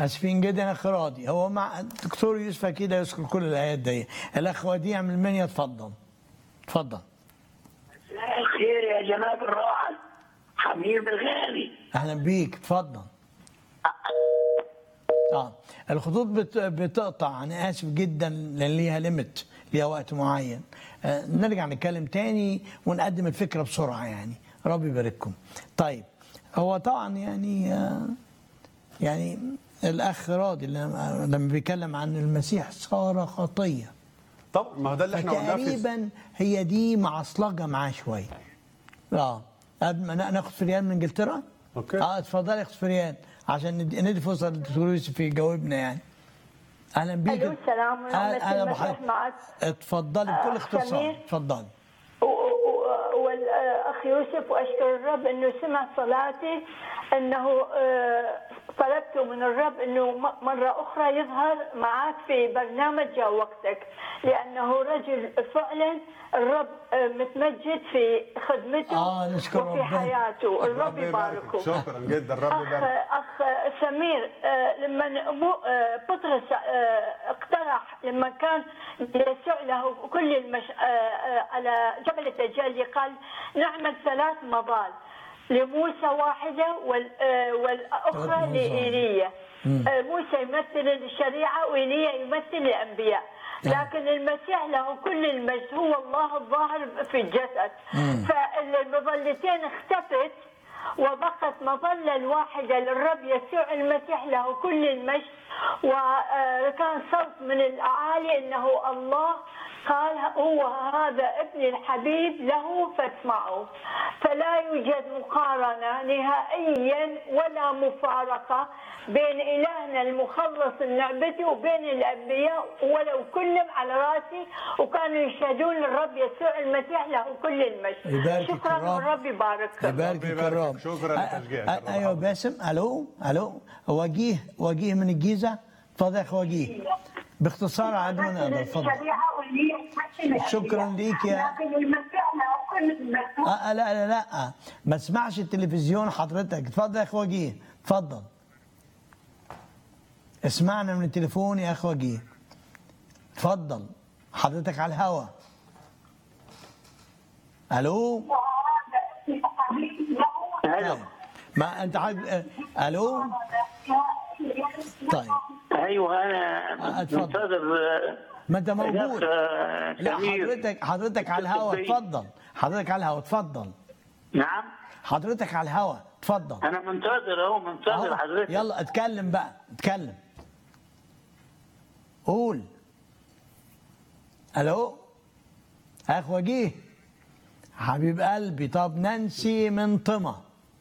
اسفين جدا يا اخ راضي هو مع الدكتور يوسف اكيد هيذكر كل الايات دي الاخ وديع من المنيا اتفضل اتفضل مساء الخير يا جناب الراعي حبيب الغالي اهلا بيك اتفضل اه الخطوط بت... بتقطع انا اسف جدا لان ليها ليميت ليها وقت معين آه نرجع نتكلم تاني ونقدم الفكره بسرعه يعني ربي يبارككم طيب هو طبعا يعني آه يعني الاخ راضي لما لما بيتكلم عن المسيح صار خطيه طب ما هو ده اللي احنا قلناه في فتقريبا هي دي معصلجه معاه شويه اه قبل ما نا- ناخد فريان من انجلترا أوكي. اه اتفضلي يا اخت فريان عشان ندي, ندي فرصه للدكتور يوسف يجاوبنا يعني اهلا بيك ألو، السلام ورحمة أهلا- أهلا الله بحضرتك. معك. اتفضلي بكل آه، اختصار سمير. اتفضلي و- و- والاخ يوسف واشكر الرب انه سمع صلاتي انه آه، طلبت من الرب انه م- مره اخرى يظهر معك في برنامج جاء وقتك لانه رجل فعلا الرب آه، متمجد في خدمته آه، نشكر وفي ربنا. حياته الرب يباركه شكرا جدا رب اخ يبارك اخ سمير آه، لما مو- آه، بطرس آه، اقترح لما كان يسوع له كل المش... آه، آه، على جبل الدجال قال نعمل ثلاث مظال لموسى واحده وال... آه، والاخرى ثلاث مظال. لايليا آه، موسى يمثل الشريعه وايليا يمثل الانبياء لكن المسيح له كل المجد هو الله الظاهر في الجسد فالمظلتين اختفت وبقت مظلة الواحدة للرب يسوع المسيح له كل المجد وكان صوت من الأعالي أنه الله قال هو هذا ابن الحبيب له فاسمعوا فلا يوجد مقارنة نهائيا ولا مفارقة بين إلهنا المخلص النعبدي وبين الأنبياء ولو كلهم على راسي وكانوا يشهدون للرب يسوع المسيح له كل المجد يباركك شكرا الرب. والرب يباركك يبارك ربي يباركك. الرب شكراً أ- لتشجيعك. أ- ايوه باسم الو الو وجيه وجيه من الجيزه اتفضل يا اخ وجيه باختصار على قد ما نقدر اتفضل الشريعه واللي يمثل شكراً الأنبياء. ليك يا- لكن المسيح له كل المجد آه آه، لا لا لا ما اسمعش التلفزيون حضرتك اتفضل يا اخ وجيه اتفضل اسمعنا من التليفون يا اخ وجيه اتفضل حضرتك على الهوا الو ايوه ما انت حاج... آه، الو طيب ايوه آه، انا اتفضل. منتظر آه، ما انت موجود آه، لا سمير. حضرتك حضرتك على الهوا اتفضل حضرتك على الهوا اتفضل نعم حضرتك على الهوا اتفضل انا منتظر اهو منتظر أهو. حضرتك يلا اتكلم بقى اتكلم قول الو اخ وجيه حبيب قلبي طب نانسي من طمة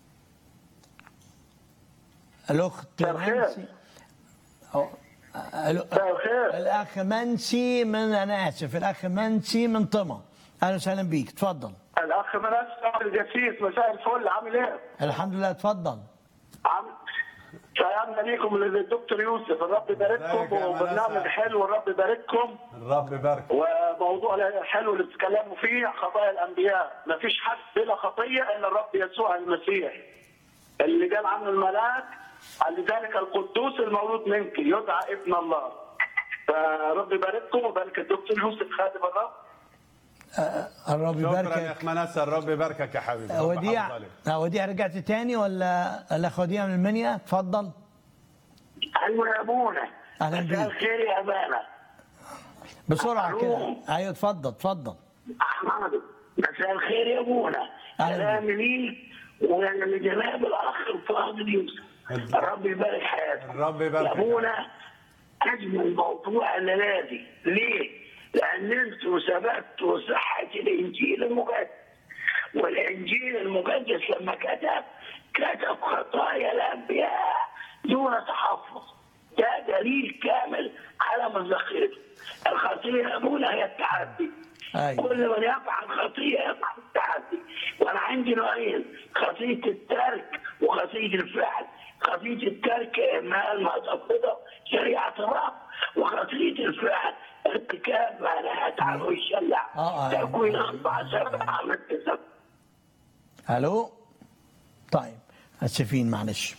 الاخت مساء الخير. نانسي أو- الو مساء الخير. الاخ منسي من انا اسف الاخ منسي من طمة اهلا وسهلا بيك اتفضل الاخ منسى الجسيس مساء الفل عامل ايه؟ الحمد لله اتفضل عم سلامنا ليكم للدكتور يوسف الرب ازيك يبارككم يا وبرنامج منسى؟ حلو الرب يبارككم الرب يبارك وموضوع حلو اللي بتتكلموا فيه خطايا الانبياء ما فيش حد بلا خطيه الا الرب يسوع المسيح اللي قال عنه الملاك لذلك القدوس المولود منك يدعى ابن الله فرب يبارككم ويبارك الدكتور يوسف خادم الرب الرب شكرا يا يباركك اخ منسى الرب يباركك يا حبيبي رب وديع يحافظ عليك. آه، وديع رجعت تاني ولا الاخ وديع من المنيا اتفضل ايوه يا ابونا أهلا مساء بيك. الخير يا ابانا بسرعه كده ألو. ايوه اتفضل اتفضل احمد مساء الخير يا ابونا أهلا سلام ليك ولجناب الاخ الفاضل يوسف الرب يبارك حياتك الرب يبارك يا ابونا اجمل موضوع الليله دي ليه؟ لان انتوا ثبتوا صحه الانجيل المقدس والانجيل المقدس لما كتب كتب خطايا الانبياء دون تحفظ ده دليل كامل على مذاكرته الخطيه يا ابونا هي التعدي أيوة. كل من يفعل خطيه يفعل التعدي وانا عندي نوعين خطيه الترك وخطيه الفعل خطيه الترك ما المعتقده شريعه الرب وخطيه الفعل ارتكاب ما لا يتعب ويشلع آه، آه. تكوين اربع سبع عملت سبع الو طيب اسفين معلش